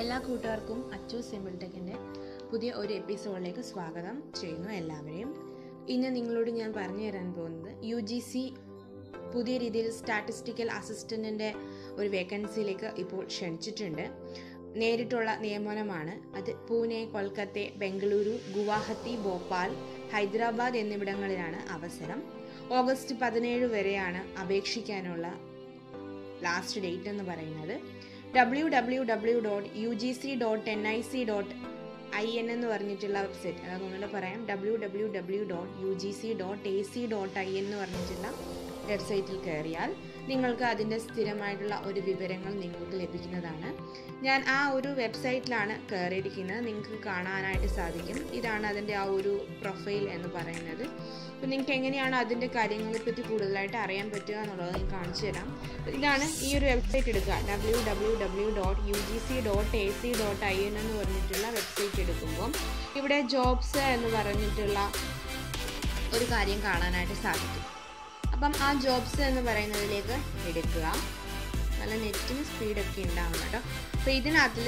എല്ലാ കൂട്ടുകാർക്കും അച്ചു സിമ്പിൾ ടെക്കിൻ്റെ പുതിയ ഒരു എപ്പിസോഡിലേക്ക് സ്വാഗതം ചെയ്യുന്നു എല്ലാവരെയും ഇന്ന് നിങ്ങളോട് ഞാൻ പറഞ്ഞു തരാൻ പോകുന്നത് യു ജി സി പുതിയ രീതിയിൽ സ്റ്റാറ്റിസ്റ്റിക്കൽ അസിസ്റ്റൻറ്റിൻ്റെ ഒരു വേക്കൻസിയിലേക്ക് ഇപ്പോൾ ക്ഷണിച്ചിട്ടുണ്ട് നേരിട്ടുള്ള നിയമനമാണ് അത് പൂനെ കൊൽക്കത്ത ബംഗളൂരു ഗുവാഹത്തി ഭോപ്പാൽ ഹൈദരാബാദ് എന്നിവിടങ്ങളിലാണ് അവസരം ഓഗസ്റ്റ് പതിനേഴ് വരെയാണ് അപേക്ഷിക്കാനുള്ള ലാസ്റ്റ് ഡേറ്റ് എന്ന് പറയുന്നത് W W W dot U G C dot N I C dot I N എന്ന് പറഞ്ഞിട്ടുള്ള വെബ്സൈറ്റ് അതൊക്കെ ഒന്നുകൂടെ പറയാം W W W dot U G C dot A C dot I എന്ന് പറഞ്ഞിട്ടുള്ള വെബ്സൈറ്റിൽ കയറിയാൽ നിങ്ങൾക്ക് അതിൻ്റെ സ്ഥിരമായിട്ടുള്ള ഒരു വിവരങ്ങൾ നിങ്ങൾക്ക് ലഭിക്കുന്നതാണ് ഞാൻ ആ ഒരു വെബ്സൈറ്റിലാണ് കയറിയിരിക്കുന്നത് നിങ്ങൾക്ക് കാണാനായിട്ട് സാധിക്കും ഇതാണ് അതിൻ്റെ ആ ഒരു പ്രൊഫൈൽ എന്ന് പറയുന്നത് അപ്പോൾ നിങ്ങൾക്ക് എങ്ങനെയാണ് അതിൻ്റെ കാര്യങ്ങളെ പറ്റി കൂടുതലായിട്ട് അറിയാൻ പറ്റുക എന്നുള്ളത് ഞാൻ കാണിച്ചു തരാം ഇതാണ് ഈ ഒരു വെബ്സൈറ്റ് എടുക്കുക W W W dot U G C dot A C dot I N എന്ന് പറഞ്ഞിട്ടുള്ള വെബ്സൈറ്റ് എടുക്കുമ്പോൾ ഇവിടെ ജോബ്സ് എന്ന് പറഞ്ഞിട്ടുള്ള ഒരു കാര്യം കാണാനായിട്ട് സാധിക്കും അപ്പം ആ ജോബ്സ് എന്ന് പറയുന്നതിലേക്ക് എടുക്കുക നല്ല നെറ്റിന് സ്പീഡൊക്കെ ഉണ്ടാവണം കേട്ടോ അപ്പോൾ ഇതിനകത്തിൽ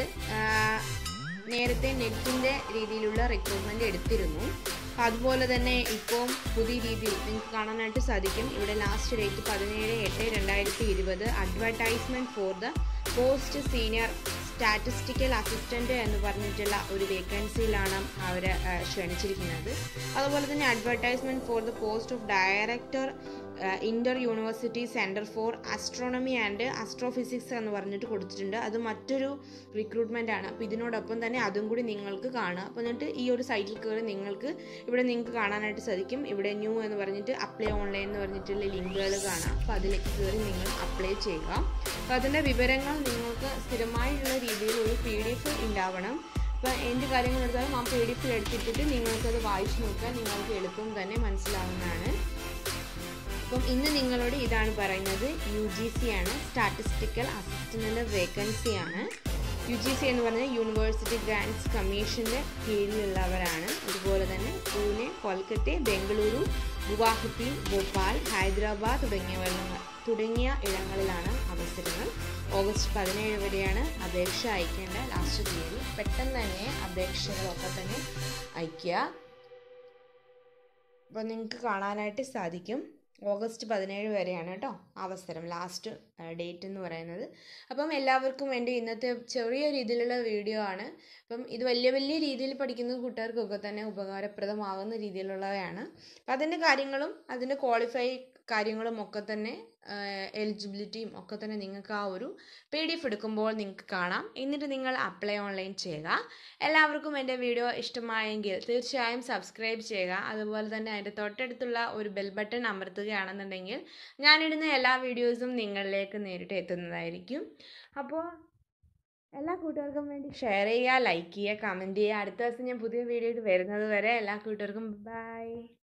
നേരത്തെ നെറ്റിൻ്റെ രീതിയിലുള്ള റിക്രൂട്ട്മെൻറ്റ് എടുത്തിരുന്നു അപ്പോൾ അതുപോലെ തന്നെ ഇപ്പോൾ പുതിയ രീതിയിൽ നിങ്ങൾക്ക് കാണാനായിട്ട് സാധിക്കും ഇവിടെ ലാസ്റ്റ് ഡേറ്റ് പതിനേഴ് എട്ട് രണ്ടായിരത്തി ഇരുപത് advertisement for the post senior statistical assistant എന്ന് പറഞ്ഞിട്ടുള്ള ഒരു വേക്കൻസിയിലാണ് അവർ ക്ഷണിച്ചിരിക്കുന്നത് അതുപോലെ തന്നെ advertisement for the post of director inter university centre for astronomy and astrophysics എന്ന് പറഞ്ഞിട്ട് കൊടുത്തിട്ടുണ്ട് അത് മറ്റൊരു റിക്രൂട്ട്മെൻ്റ് ആണ് അപ്പോൾ ഇതിനോടൊപ്പം തന്നെ അതും കൂടി നിങ്ങൾക്ക് കാണുക അപ്പോൾ എന്നിട്ട് ഈ ഒരു സൈറ്റിൽ കയറി നിങ്ങൾക്ക് ഇവിടെ നിങ്ങൾക്ക് കാണാനായിട്ട് സാധിക്കും ഇവിടെ ന്യൂ എന്ന് പറഞ്ഞിട്ട് അപ്ലൈ ഓൺലൈൻ എന്ന് പറഞ്ഞിട്ടുള്ള ലിങ്കുകൾ കാണാം അപ്പോൾ അതിലേക്ക് കയറി നിങ്ങൾ അപ്ലൈ ചെയ്യുക അപ്പോൾ അതിൻ്റെ വിവരങ്ങൾ നിങ്ങൾക്ക് സ്ഥിരമായിട്ടുള്ള രീതിയിൽ ഒരു പി ഡി എഫ് ഉണ്ടാവണം അപ്പോൾ എന്ത് കാര്യങ്ങൾ എടുത്താലും ആ പി ഡി എഫിൽ എടുത്തിട്ടിട്ട് നിങ്ങൾക്കത് വായിച്ചു നോക്കാൻ നിങ്ങൾക്ക് എളുപ്പം തന്നെ മനസ്സിലാവുന്നതാണ് അപ്പം ഇന്ന് നിങ്ങളോട് ഇതാണ് പറയുന്നത് യു ജി സി ആണ് സ്റ്റാറ്റിസ്റ്റിക്കൽ അസിസ്റ്റൻറ്റിൻ്റെ വേക്കൻസിയാണ് യു ജി സി എന്ന് പറഞ്ഞാൽ യൂണിവേഴ്സിറ്റി ഗ്രാൻഡ്സ് കമ്മീഷൻ്റെ കീഴിലുള്ളവരാണ് അതുപോലെ തന്നെ പൂനെ കൊൽക്കത്ത ബംഗളൂരു ഗുവാഹത്തി ഭോപ്പാൽ ഹൈദരാബാദ് തുടങ്ങിയ തുടങ്ങിയ ഇടങ്ങളിലാണ് അവസരങ്ങൾ ഓഗസ്റ്റ് പതിനേഴ് വരെയാണ് അപേക്ഷ അയക്കേണ്ട ലാസ്റ്റ് തീയതി പെട്ടെന്ന് തന്നെ അപേക്ഷകളൊക്കെ തന്നെ അയയ്ക്കുക അപ്പോൾ നിങ്ങൾക്ക് കാണാനായിട്ട് സാധിക്കും ഓഗസ്റ്റ് പതിനേഴ് വരെയാണ് കേട്ടോ അവസരം ലാസ്റ്റ് ഡേറ്റ് എന്ന് പറയുന്നത് അപ്പം എല്ലാവർക്കും വേണ്ടി ഇന്നത്തെ ചെറിയ രീതിയിലുള്ള വീഡിയോ ആണ് അപ്പം ഇത് വലിയ വലിയ രീതിയിൽ പഠിക്കുന്ന കൂട്ടുകാർക്കൊക്കെ തന്നെ ഉപകാരപ്രദമാകുന്ന രീതിയിലുള്ളവയാണ് അപ്പം അതിൻ്റെ കാര്യങ്ങളും അതിൻ്റെ ക്വാളിഫൈ കാര്യങ്ങളും ഒക്കെ തന്നെ എലിജിബിലിറ്റിയും ഒക്കെ തന്നെ നിങ്ങൾക്ക് ആ ഒരു പി ഡി എഫ് എടുക്കുമ്പോൾ നിങ്ങൾക്ക് കാണാം എന്നിട്ട് നിങ്ങൾ അപ്ലൈ ഓൺലൈൻ ചെയ്യുക എല്ലാവർക്കും എൻ്റെ വീഡിയോ ഇഷ്ടമായെങ്കിൽ തീർച്ചയായും സബ്സ്ക്രൈബ് ചെയ്യുക അതുപോലെ തന്നെ അതിൻ്റെ തൊട്ടടുത്തുള്ള ഒരു ബെൽ ബട്ടൺ അമർത്തുകയാണെന്നുണ്ടെങ്കിൽ ഞാനിടുന്ന എല്ലാ വീഡിയോസും നിങ്ങളിലേക്ക് നേരിട്ട് എത്തുന്നതായിരിക്കും അപ്പോൾ എല്ലാ കൂട്ടുകാർക്കും വേണ്ടി ഷെയർ ചെയ്യുക ലൈക്ക് ചെയ്യുക കമൻറ്റ് ചെയ്യുക അടുത്ത ദിവസം ഞാൻ പുതിയ വീഡിയോ വരുന്നത് വരെ എല്ലാ കൂട്ടുകാർക്കും ബൈ